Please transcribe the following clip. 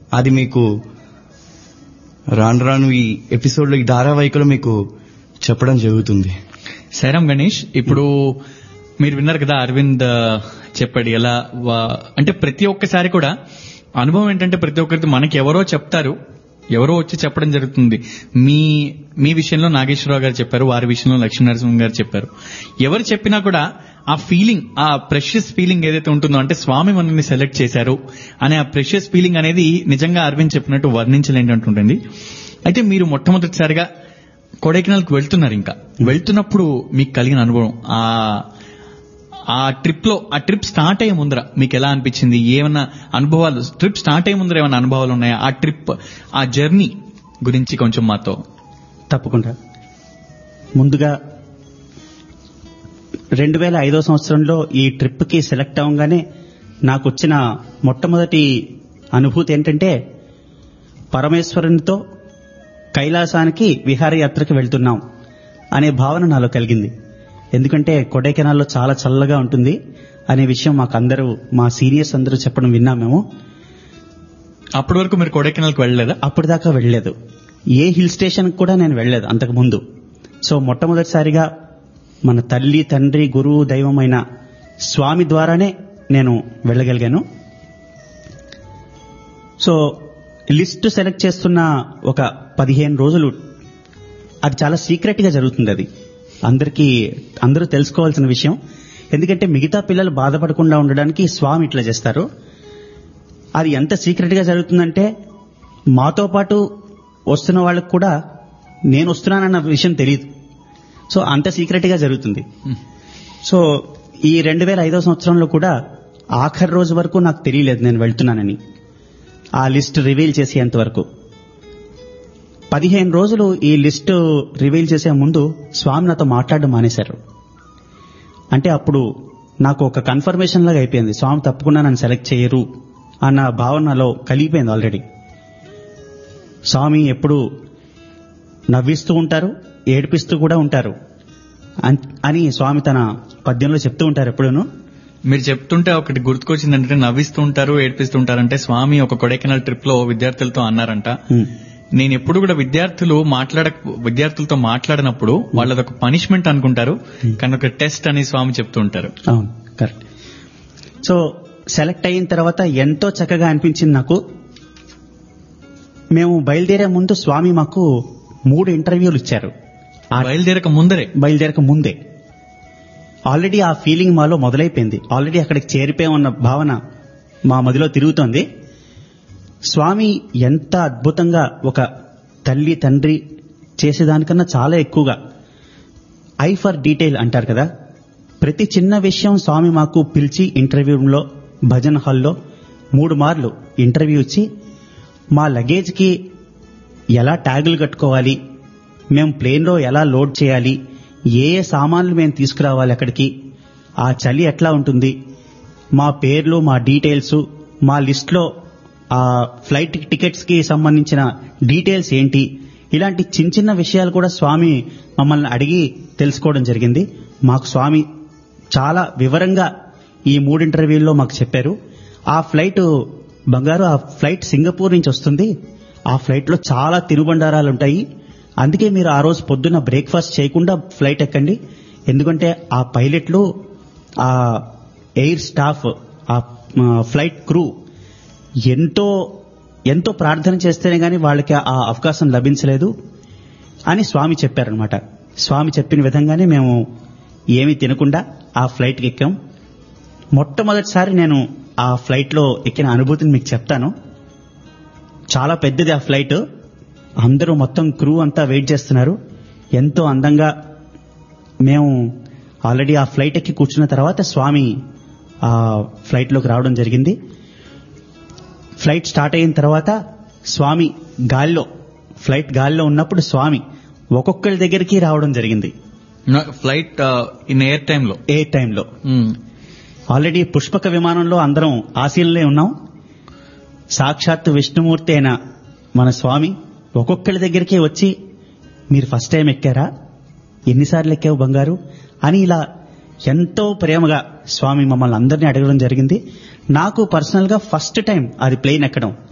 అది మీకు రాను రాను ఈ ఎపిసోడ్లో ఈ ధారావాహికలో మీకు చెప్పడం జరుగుతుంది సైరామ్ గణేష్ ఇప్పుడు మీరు విన్నారు కదా అరవింద్ ఆ, చెప్పాడు ఎలా వా- అంటే ప్రతి ఒక్కసారి కూడా అనుభవం ఏంటంటే ప్రతి ఒక్కరికి మనకి ఎవరో చెప్తారు ఎవరో వచ్చి చెప్పడం జరుగుతుంది మీ మీ విషయంలో నాగేశ్వరరావు గారు చెప్పారు వారి విషయంలో లక్ష్మీనరసింహ గారు చెప్పారు ఎవరు చెప్పినా కూడా ఆ ఫీలింగ్ ఆ ప్రెషియస్ ఫీలింగ్ ఏదైతే ఉంటుందో అంటే స్వామి మనల్ని సెలెక్ట్ చేశారు అనే ఆ ప్రెషియస్ ఫీలింగ్ అనేది నిజంగా అరవింద్ చెప్పినట్టు వర్ణించలేనట్టుంటుంది అయితే మీరు మొట్టమొదటిసారిగా కొడైకెనాల్కి వెళ్తున్నారు ఇంకా వెళ్తున్నప్పుడు మీకు కలిగిన అనుభవం ఆ ఆ ట్రిప్ లో ఆ ట్రిప్ స్టార్ట్ అయ్యే ముందర మీకు ఎలా అనిపించింది ఏమన్నా అనుభవాలు ట్రిప్ స్టార్ట్ అయ్యే ముందర ఏమైనా అనుభవాలు ఉన్నాయా ఆ ట్రిప్ ఆ జర్నీ గురించి కొంచెం మాతో తప్పకుండా ముందుగా రెండు వేల ఐదో సంవత్సరంలో ఈ ట్రిప్కి సెలెక్ట్ అవ్వగానే నాకు వచ్చిన మొట్టమొదటి అనుభూతి ఏంటంటే పరమేశ్వరునితో కైలాసానికి విహారయాత్రకు వెళ్తున్నాం అనే భావన నాలో కలిగింది ఎందుకంటే కొడైకెనాల్లో చాలా చల్లగా ఉంటుంది అనే విషయం మాకు అందరూ మా సీనియర్స్ అందరూ చెప్పడం విన్నాం మేము అప్పటి వరకు మీరు కొడైకెనాల్కి వెళ్ళలేదా అప్పటిదాకా వెళ్ళలేదు ఏ హిల్ స్టేషన్ కూడా నేను వెళ్ళలేదు అంతకు ముందు సో మొట్టమొదటిసారిగా మన తల్లి తండ్రి గురువు దైవమైన స్వామి ద్వారానే నేను వెళ్ళగలిగాను సో లిస్ట్ సెలెక్ట్ చేస్తున్న ఒక పదిహేను రోజులు అది చాలా సీక్రెట్ గా జరుగుతుంది అది అందరికీ అందరూ తెలుసుకోవాల్సిన విషయం ఎందుకంటే మిగతా పిల్లలు బాధపడకుండా ఉండడానికి స్వామి ఇట్లా చేస్తారు అది ఎంత సీక్రెట్ గా జరుగుతుందంటే మాతో పాటు వస్తున్న వాళ్ళకు కూడా నేను వస్తున్నానన్న విషయం తెలియదు సో అంత సీక్రెట్ గా జరుగుతుంది సో ఈ రెండు వేల ఐదో సంవత్సరంలో కూడా ఆఖరి రోజు వరకు నాకు తెలియలేదు నేను వెళ్తున్నానని ఆ లిస్ట్ రివీల్ చేసేంత వరకు పదిహేను రోజులు ఈ లిస్ట్ రివీల్ చేసే ముందు స్వామి నాతో మాట్లాడడం మానేశారు అంటే అప్పుడు నాకు ఒక కన్ఫర్మేషన్ లాగా అయిపోయింది స్వామి తప్పకుండా నన్ను సెలెక్ట్ చేయరు అన్న భావన నాలో కలిగిపోయింది ఆల్రెడీ స్వామి ఎప్పుడు నవ్విస్తూ ఉంటారు ఏడిపిస్తూ కూడా ఉంటారు అన్- అని స్వామి తన పద్యంలో చెప్తూ ఉంటారు ఎప్పుడూను మీరు చెప్తుంటే ఒకటి గుర్తుకొచ్చిందంటే నవ్విస్తూ ఉంటారు ఏడిపిస్తూ ఉంటారంటే స్వామి ఒక కొడైకెనాల్ ట్రిప్ లో విద్యార్థులతో అన్నారంట ఉమ్, నేను ఎప్పుడు కూడా విద్యార్థులు మాట్లాడ విద్యార్థులతో మాట్లాడినప్పుడు వాళ్ళది ఒక పనిష్మెంట్ అనుకుంటారు కానీ ఒక టెస్ట్ అని స్వామి చెప్తూ ఉంటారు అవును కరెక్ట్ సో సెలెక్ట్ అయిన తర్వాత ఎంతో చక్కగా అనిపించింది నాకు మేము బయలుదేరే ముందు స్వామి మాకు మూడు ఇంటర్వ్యూలు ఇచ్చారు ఆ బయలుదేరక ముందరే బయలుదేరక ముందే ఆల్రెడీ ఆ ఫీలింగ్ మాలో మొదలైపోయింది ఆల్రెడీ అక్కడికి చేరిపోయామన్న భావన మా మదిలో తిరుగుతోంది స్వామి ఎంత అద్భుతంగా ఒక తల్లి తండ్రి చేసేదానికన్నా చాలా ఎక్కువగా ఐ ఫర్ డీటెయిల్ అంటారు కదా ప్రతి చిన్న విషయం స్వామి మాకు పిలిచి ఇంటర్వ్యూలో భజన్ హాల్లో మూడు మార్లు ఇంటర్వ్యూ ఇచ్చి మా లగేజ్కి ఎలా ట్యాగులు కట్టుకోవాలి మేము ప్లేన్లో ఎలా లోడ్ చేయాలి ఏ ఏ సామాన్లు మేము తీసుకురావాలి అక్కడికి ఆ చలి ఎట్లా ఉంటుంది మా పేర్లు మా డీటెయిల్స్ మా లిస్ట్లో ఆ ఫ్లైట్ టికెట్స్కి సంబంధించిన డీటెయిల్స్ ఏంటి ఇలాంటి చిన్న చిన్న విషయాలు కూడా స్వామి మమ్మల్ని అడిగి తెలుసుకోవడం జరిగింది మాకు స్వామి చాలా వివరంగా ఈ మూడు ఇంటర్వ్యూల్లో మాకు చెప్పారు ఆ ఫ్లైట్ బంగారు ఆ ఫ్లైట్ సింగపూర్ నుంచి వస్తుంది ఆ ఫ్లైట్లో చాలా తినుబండారాలు ఉంటాయి అందుకే మీరు ఆ రోజు పొద్దున్న బ్రేక్ఫాస్ట్ చేయకుండా ఫ్లైట్ ఎక్కండి ఎందుకంటే ఆ పైలట్లు ఆ ఎయిర్ స్టాఫ్ ఆ ఆ, ఫ్లైట్ క్రూ ఎంతో ఎంతో ప్రార్థన చేస్తేనే గాని వాళ్ళకి ఆ అవకాశం లభించలేదు అని స్వామి చెప్పారనమాట స్వామి చెప్పిన విధంగానే మేము ఏమీ తినకుండా ఆ ఫ్లైట్కి ఎక్కాం మొట్టమొదటిసారి నేను ఆ ఫ్లైట్లో ఎక్కిన అనుభూతిని మీకు చెప్తాను చాలా పెద్దది ఆ ఫ్లైట్ అందరూ మొత్తం క్రూ అంతా వెయిట్ చేస్తున్నారు ఎంతో అందంగా మేము ఆల్రెడీ ఆ ఫ్లైట్ ఎక్కి కూర్చున్న తర్వాత స్వామి ఆ ఫ్లైట్లోకి రావడం జరిగింది ఫ్లైట్ స్టార్ట్ అయిన తర్వాత స్వామి గాల్లో ఫ్లైట్ గాల్లో ఉన్నప్పుడు స్వామి ఒక్కొక్కరి దగ్గరికి రావడం జరిగింది ఫ్లైట్ ఇన్ ఎయిర్ టైమ్ లో ఏ టైంలో ఉమ్. ఆల్రెడీ పుష్పక విమానంలో అందరం ఆశీలనే ఉన్నాం సాక్షాత్ విష్ణుమూర్తి అయిన మన స్వామి ఒక్కొక్కరి దగ్గరికి వచ్చి మీరు ఫస్ట్ టైం ఎక్కారా ఎన్నిసార్లు ఎక్కావు బంగారు అని ఇలా ఎంతో ప్రేమగా స్వామి మమ్మల్ని అందరినీ అడగడం జరిగింది నాకు పర్సనల్ గా ఫస్ట్ టైం అది ప్లేన్ ఎక్కడం